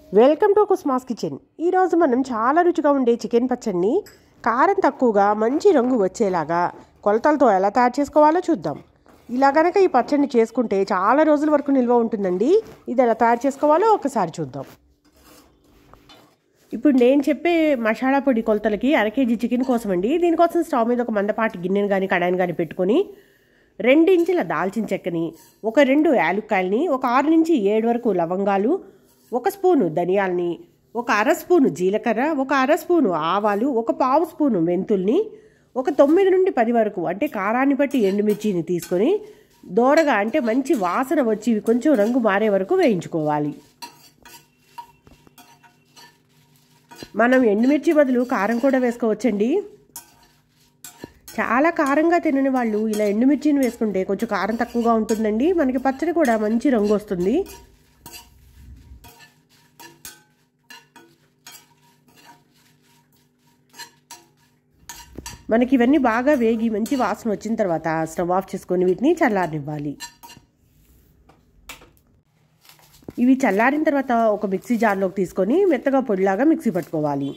welcome to కుస్మాస్ kitchen ఈరోజు మనం చాలా రుచిగా ఉండే చికెన్ పచ్చడిని కారం తక్కువగా మంచి రంగు వచ్చేలాగా కొలతలతో ఎలా తయారు చేసుకోవాలో చూద్దాం ఇలా కనుక ఈ పచ్చడిని చేసుకుంటే చాలా రోజుల వరకు నిల్వ ఉంటుందండి ఇది ఎలా తయారు చేసుకోవాలో ఒకసారి చూద్దాం ఇప్పుడు నేను చెప్పే మసాలా పొడి కొలతలకి అర కేజీ చికెన్ కోసం అండి దీనికోసం స్టవ్ మీద ఒక మందపాటి గిన్నెను కానీ కడాయిని కానీ పెట్టుకొని రెండు ఇంచుల దాల్చిన చెక్కని ఒక రెండు యాలుక్కాయలని ఒక ఆరు నుంచి ఏడు వరకు లవంగాలు ఒక స్పూను ధనియాలని ఒక అర స్పూను జీలకర్ర ఒక అర స్పూను ఆవాలు ఒక పావు స్పూను మెంతుల్ని ఒక తొమ్మిది నుండి పది వరకు అంటే కారాన్ని బట్టి ఎండుమిర్చిని తీసుకొని దోరగా అంటే మంచి వాసన వచ్చి ఇవి కొంచెం రంగు మారే వరకు వేయించుకోవాలి మనం ఎండుమిర్చి బదులు కారం కూడా వేసుకోవచ్చండి చాలా కారంగా తినని వాళ్ళు ఇలా ఎండుమిర్చిని వేసుకుంటే కొంచెం కారం తక్కువగా ఉంటుందండి మనకి పచ్చడి కూడా మంచి రంగు వస్తుంది మనకి ఇవన్నీ బాగా వేగి మంచి వాసన వచ్చిన తర్వాత స్టవ్ ఆఫ్ చేసుకొని వీటిని చల్లారనివ్వాలి ఇవి చల్లారిన తర్వాత ఒక మిక్సీ జార్లోకి తీసుకొని మెత్తగా పొడిలాగా మిక్సీ పట్టుకోవాలి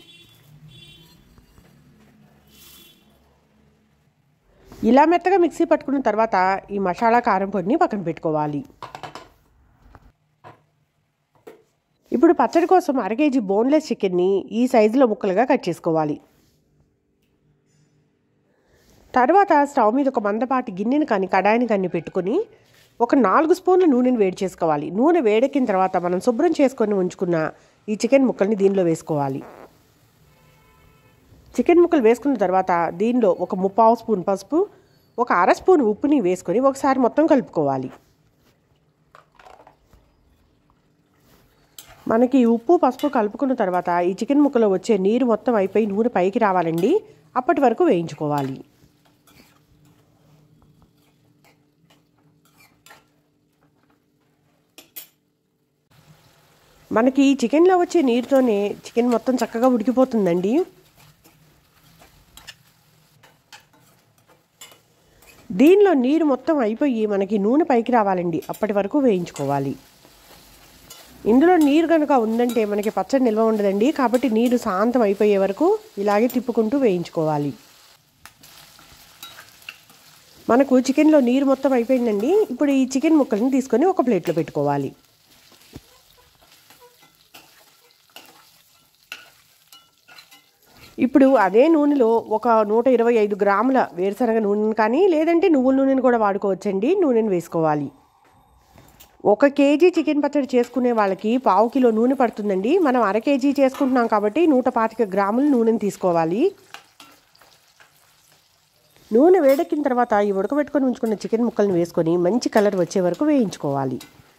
ఇలా మెత్తగా మిక్సీ పట్టుకున్న తర్వాత ఈ మసాలా కారం పొడిని పక్కన పెట్టుకోవాలి ఇప్పుడు పచ్చడి కోసం అర కేజీ బోన్లెస్ చికెన్ని ఈ సైజులో ముక్కలుగా కట్ చేసుకోవాలి తర్వాత స్టవ్ మీద ఒక మందపాటి గిన్నెని కానీ కడాయిని కానీ పెట్టుకొని ఒక నాలుగు స్పూన్ల నూనెని వేడి చేసుకోవాలి నూనె వేడెక్కిన తర్వాత మనం శుభ్రం చేసుకొని ఉంచుకున్న ఈ చికెన్ ముక్కల్ని దీనిలో వేసుకోవాలి చికెన్ ముక్కలు వేసుకున్న తర్వాత దీనిలో ఒక ముప్పావు స్పూన్ పసుపు ఒక అర స్పూన్ ఉప్పుని వేసుకొని ఒకసారి మొత్తం కలుపుకోవాలి మనకి ఉప్పు పసుపు కలుపుకున్న తర్వాత ఈ చికెన్ ముక్కలో వచ్చే నీరు మొత్తం అయిపోయి నూనె పైకి రావాలండి అప్పటి వరకు వేయించుకోవాలి మనకి చికెన్లో వచ్చే నీరుతోనే చికెన్ మొత్తం చక్కగా ఉడికిపోతుందండి దీనిలో నీరు మొత్తం అయిపోయి మనకి నూనె పైకి రావాలండి అప్పటి వరకు వేయించుకోవాలి ఇందులో నీరు కనుక ఉందంటే మనకి పచ్చడి నిల్వ ఉండదండి కాబట్టి నీరు శాంతం అయిపోయే వరకు ఇలాగే తిప్పుకుంటూ వేయించుకోవాలి మనకు చికెన్లో నీరు మొత్తం అయిపోయిందండి ఇప్పుడు ఈ చికెన్ ముక్కల్ని తీసుకొని ఒక ప్లేట్లో పెట్టుకోవాలి ఇప్పుడు అదే నూనెలో ఒక నూట ఇరవై ఐదు గ్రాముల వేరుశనగ నూనెని కానీ లేదంటే నువ్వుల నూనెని కూడా వాడుకోవచ్చండి నూనెని వేసుకోవాలి ఒక కేజీ చికెన్ పచ్చడి చేసుకునే వాళ్ళకి పావు కిలో నూనె పడుతుందండి మనం అర కేజీ చేసుకుంటున్నాం కాబట్టి నూట పాతిక గ్రాముల నూనెని తీసుకోవాలి నూనె వేడెక్కిన తర్వాత ఈ ఉడకబెట్టుకొని ఉంచుకున్న చికెన్ ముక్కల్ని వేసుకొని మంచి కలర్ వచ్చే వరకు వేయించుకోవాలి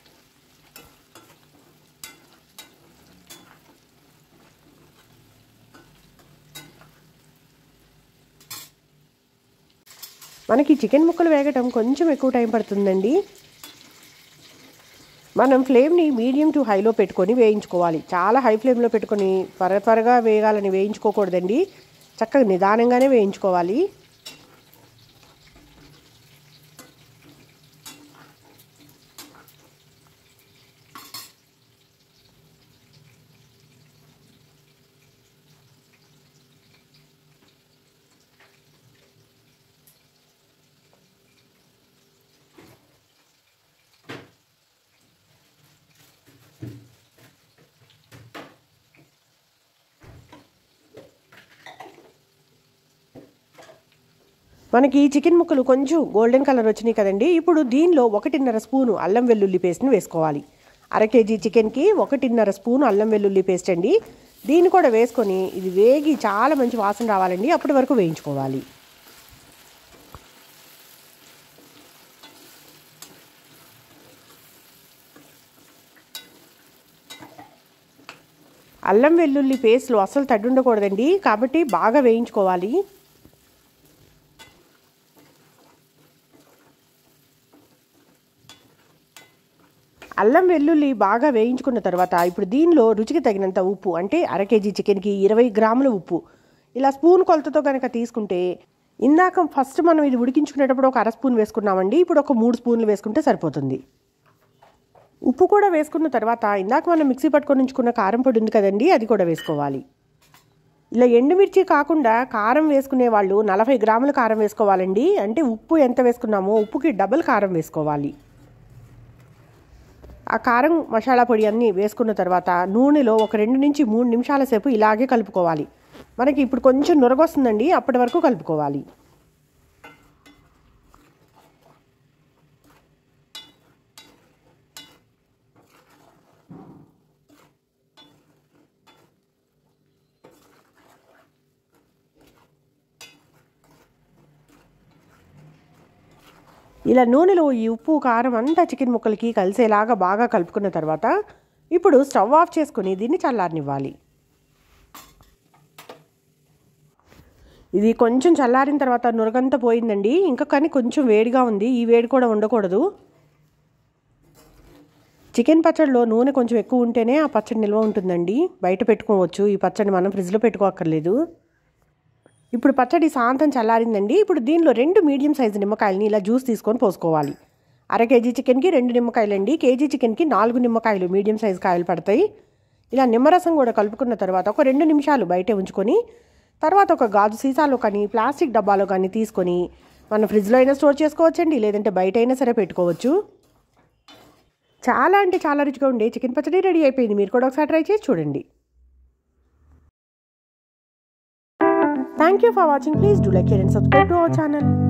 మనకి చికెన్ ముక్కలు వేగటం కొంచెం ఎక్కువ టైం పడుతుందండి మనం ఫ్లేమ్ని మీడియం టు హైలో పెట్టుకొని వేయించుకోవాలి చాలా హై ఫ్లేమ్లో పెట్టుకొని త్వర త్వరగా వేగాలని వేయించుకోకూడదండి చక్కగా నిదానంగానే వేయించుకోవాలి మనకి ఈ చికెన్ ముక్కలు కొంచెం గోల్డెన్ కలర్ వచ్చినాయి కదండి ఇప్పుడు దీనిలో ఒకటిన్నర స్పూను అల్లం వెల్లుల్లి పేస్ట్ని వేసుకోవాలి అర కేజీ చికెన్కి ఒకటిన్నర స్పూను అల్లం వెల్లుల్లి పేస్ట్ అండి దీన్ని కూడా వేసుకొని ఇది వేగి చాలా మంచి వాసన రావాలండి అప్పటి వరకు వేయించుకోవాలి అల్లం వెల్లుల్లి పేస్ట్లు అస్సలు తడ్డు ఉండకూడదండి కాబట్టి బాగా వేయించుకోవాలి అల్లం వెల్లుల్లి బాగా వేయించుకున్న తర్వాత ఇప్పుడు దీనిలో రుచికి తగినంత ఉప్పు అంటే అర కేజీ చికెన్కి ఇరవై గ్రాముల ఉప్పు ఇలా స్పూన్ కొలతతో కనుక తీసుకుంటే ఇందాక ఫస్ట్ మనం ఇది ఉడికించుకునేటప్పుడు ఒక అర స్పూన్ వేసుకున్నామండి ఇప్పుడు ఒక మూడు స్పూన్లు వేసుకుంటే సరిపోతుంది ఉప్పు కూడా వేసుకున్న తర్వాత ఇందాక మనం మిక్సీ పట్టుకొని ఉంచుకున్న కారం పొడి ఉంది కదండి అది కూడా వేసుకోవాలి ఇలా ఎండుమిర్చి కాకుండా కారం వేసుకునే వాళ్ళు నలభై గ్రాముల కారం వేసుకోవాలండి అంటే ఉప్పు ఎంత వేసుకున్నామో ఉప్పుకి డబుల్ కారం వేసుకోవాలి ఆ కారం మసాలా పొడి అన్నీ వేసుకున్న తర్వాత నూనెలో ఒక రెండు నుంచి మూడు నిమిషాల సేపు ఇలాగే కలుపుకోవాలి మనకి ఇప్పుడు కొంచెం నురగొస్తుందండి అప్పటి వరకు కలుపుకోవాలి ఇలా నూనెలో ఈ ఉప్పు కారం అంతా చికెన్ ముక్కలకి కలిసేలాగా బాగా కలుపుకున్న తర్వాత ఇప్పుడు స్టవ్ ఆఫ్ చేసుకుని దీన్ని చల్లారనివ్వాలి ఇది కొంచెం చల్లారిన తర్వాత నురగంతా పోయిందండి ఇంకా కానీ కొంచెం వేడిగా ఉంది ఈ వేడి కూడా ఉండకూడదు చికెన్ పచ్చడిలో నూనె కొంచెం ఎక్కువ ఉంటేనే ఆ పచ్చడి నిల్వ ఉంటుందండి బయట పెట్టుకోవచ్చు ఈ పచ్చడి మనం ఫ్రిడ్జ్లో పెట్టుకోక్కర్లేదు ఇప్పుడు పచ్చడి సాంతం చల్లారిందండి ఇప్పుడు దీనిలో రెండు మీడియం సైజు నిమ్మకాయలని ఇలా జ్యూస్ తీసుకొని పోసుకోవాలి అర కేజీ చికెన్కి రెండు నిమ్మకాయలు అండి కేజీ చికెన్కి నాలుగు నిమ్మకాయలు మీడియం సైజు కాయలు పడతాయి ఇలా నిమ్మరసం కూడా కలుపుకున్న తర్వాత ఒక రెండు నిమిషాలు బయటే ఉంచుకొని తర్వాత ఒక గాజు సీసాలో కానీ ప్లాస్టిక్ డబ్బాలో కానీ తీసుకొని మనం ఫ్రిడ్జ్లో అయినా స్టోర్ చేసుకోవచ్చండి లేదంటే బయట అయినా సరే పెట్టుకోవచ్చు చాలా అంటే చాలా రుచిగా ఉండే చికెన్ పచ్చడి రెడీ అయిపోయింది మీరు కూడా ఒకసారి ట్రై చేసి చూడండి thank you for watching please do like share and subscribe to our channel